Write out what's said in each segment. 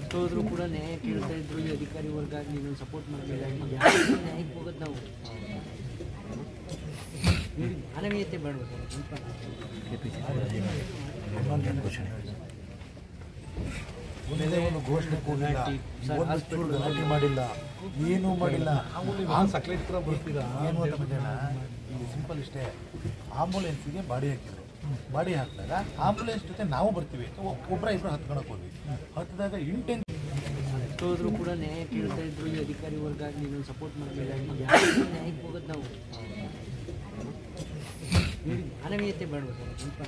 ಹೋದ್ರು ಕೂಡ ನ್ಯಾಯ ಕೇಳ್ತಾ ಇದ್ರು ಈ ಅಧಿಕಾರಿ ವರ್ಗ ನೀನು ಸಪೋರ್ಟ್ ಮಾಡಲಿಲ್ಲ ಯಾವ ನ್ಯಾಯಕ್ಕೆ ಹೋಗೋದು ನಾವು ಇವ್ರಿಗೆ ಮಾನವೀಯತೆ ಬೇಡವಾ ಸರ್ ಸ್ವಲ್ಪ ಒಂದೇ ಒಂದು ಘೋಷಣೆ ಕೊಡಲಿಲ್ಲ ಸರ್, ಒಂದು ಚೂರು ಗಲಾಟೆ ಮಾಡಿಲ್ಲ ಏನೂ ಮಾಡಿಲ್ಲ ನಾನು ಸಕಲೇಶ್ಪುರ ಬರ್ತೀರಾ ಏನು ಅಂತ ಮಧ್ಯಾಹ್ನ ಇಲ್ಲಿ ಸಿಂಪಲ್ ಇಷ್ಟೇ ಆಂಬುಲೆನ್ಸಿಗೆ ಬಾಡಿ ಹಾಕಿದ್ರು ಬಾಡಿ ಹಾಕಿದಾಗ ಆಂಬುಲೆನ್ಸ್ ಜೊತೆ ನಾವು ಬರ್ತೀವಿ ಅಂತ ಒ- ಒಬ್ರ ಇಬ್ರು ಹತ್ಕೊಳಕ್ ಹೋದ್ವಿ ಹತ್ತಿದಾಗ ಇಂಟೆನ್ ಹೋದ್ರು ಕೂಡ ನ್ಯಾಯ ಕೇಳ್ತಾ ಇದ್ರು ಈ ಅಧಿಕಾರಿ ವರ್ಗ ನೀನು ಸಪೋರ್ಟ್ ಮಾಡಲಿಲ್ಲ ಯಾವ ನ್ಯಾಯಕ್ಕೆ ಹೋಗೋದು ನಾವು ಇವ್ರಿಗೆ ಮಾನವೀಯತೆ ಬೇಡವಾ ಸರ್ ಸ್ವಲ್ಪ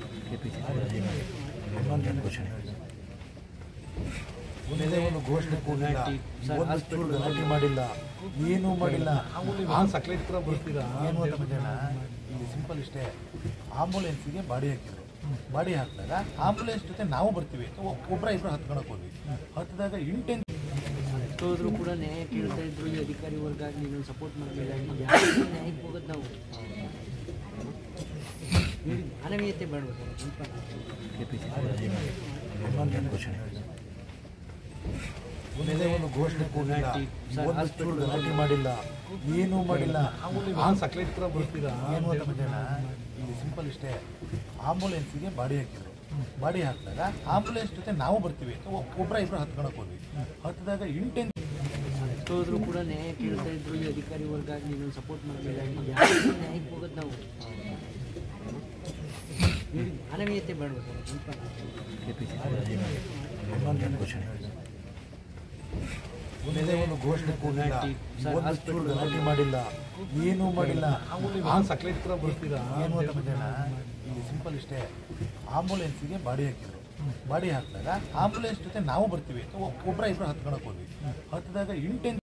ಒಂದೇ ಒಂದು ಘೋಷಣೆ ಕೊಡಲಿಲ್ಲ ಸರ್, ಒಂದು ಚೂರು ಗಲಾಟೆ ಮಾಡಿಲ್ಲ ಏನೂ ಮಾಡಿಲ್ಲ ನಾನು ಸಕಲೇಶ್ಪುರ ಬರ್ತೀರಾ ಏನು ಅಂತ ಮಧ್ಯಾಹ್ನ ಇಲ್ಲಿ ಸಿಂಪಲ್ ಇಷ್ಟೇ ಆಂಬುಲೆನ್ಸಿಗೆ ಬಾಡಿ ಹಾಕಿದ್ರು ಬಾಡಿ ಹಾಕಿದಾಗ ಆಂಬುಲೆನ್ಸ್ ಜೊತೆ ನಾವು ಬರ್ತೀವಿ ಅಂತ ಒ- ಒಬ್ರ ಇಬ್ರು ಹತ್ಕೊಳಕ್ ಹೋದ್ವಿ ಹತ್ತಿದಾಗ ಇಂಟೆನ್ ಹೋದ್ರು ಕೂಡ ನ್ಯಾಯ ಕೇಳ್ತಾ ಇದ್ರು ಈ ಅಧಿಕಾರಿ ವರ್ಗ ನೀನು ಸಪೋರ್ಟ್ ಮಾಡಲಿಲ್ಲ ಯಾವ ನ್ಯಾಯಕ್ಕೆ ಹೋಗೋದು ನಾವು ಇವ್ರಿಗೆ ಮಾನವೀಯತೆ ಬೇಡವಾ ಸರ್ ಸ್ವಲ್ಪ ಒಂದೇ ಒಂದು ಘೋಷಣೆ ಕೊಡಲಿಲ್ಲ ಸರ್, ಒಂದು ಚೂರು ಗಲಾಟೆ ಮಾಡಿಲ್ಲ ಏನೂ ಮಾಡಿಲ್ಲ ನಾನು ಸಕಲೇಶ್ಪುರ ಬರ್ತೀರಾ ಏನು ಅಂತ ಮಧ್ಯಾಹ್ನ ಇಲ್ಲಿ ಸಿಂಪಲ್ ಇಷ್ಟೇ ಆಂಬುಲೆನ್ಸಿಗೆ ಬಾಡಿ ಹಾಕಿದ್ರು ಬಾಡಿ ಹಾಕಿದಾಗ ಆಂಬುಲೆನ್ಸ್ ಜೊತೆ ನಾವು ಬರ್ತೀವಿ ಅಂತ ಒ- ಒಬ್ರ ಇಬ್ರು ಹತ್ಕೊಳಕ್ ಹೋದ್ವಿ ಹತ್ತಿದಾಗ ಇಂಟೆನ್ ಹೋದ್ರು ಕೂಡ ನ್ಯಾಯ ಕೇಳ್ತಾ ಇದ್ರು ಈ ಅಧಿಕಾರಿ ವರ್ಗ ನೀನು ಸಪೋರ್ಟ್ ಮಾಡಲಿಲ್ಲ ಯಾವ ನ್ಯಾಯಕ್ಕೆ ಹೋಗೋದು ನಾವು ಇವ್ರಿಗೆ ಮಾನವೀಯತೆ ಬೇಡವಾ ಸರ್ ಸ್ವಲ್ಪ ಒಂದೇ ಒಂದು ಘೋಷಣೆ ಕೊಡಲಿಲ್ಲ ಸರ್, ಒಂದು ಚೂರು ಗಲಾಟೆ ಮಾಡಿಲ್ಲ ಏನೂ ಮಾಡಿಲ್ಲ ನಾನು ಸಕಲೇಶ್ಪುರ ಬರ್ತೀರಾ ಏನು ಅಂತ ಮಧ್ಯಾಹ್ನ ಇಲ್ಲಿ ಸಿಂಪಲ್ ಇಷ್ಟೇ ಆಂಬುಲೆನ್ಸಿಗೆ ಬಾಡಿ ಹಾಕಿದ್ರು ಬಾಡಿ ಹಾಕಿದಾಗ ಆಂಬುಲೆನ್ಸ್ ಜೊತೆ ನಾವು ಬರ್ತೀವಿ ಅಂತ ಒ- ಒಬ್ರ ಇಬ್ರು ಹತ್ಕೊಳಕ್ ಹೋದ್ವಿ ಹತ್ತಿದಾಗ ಇಂಟೆನ್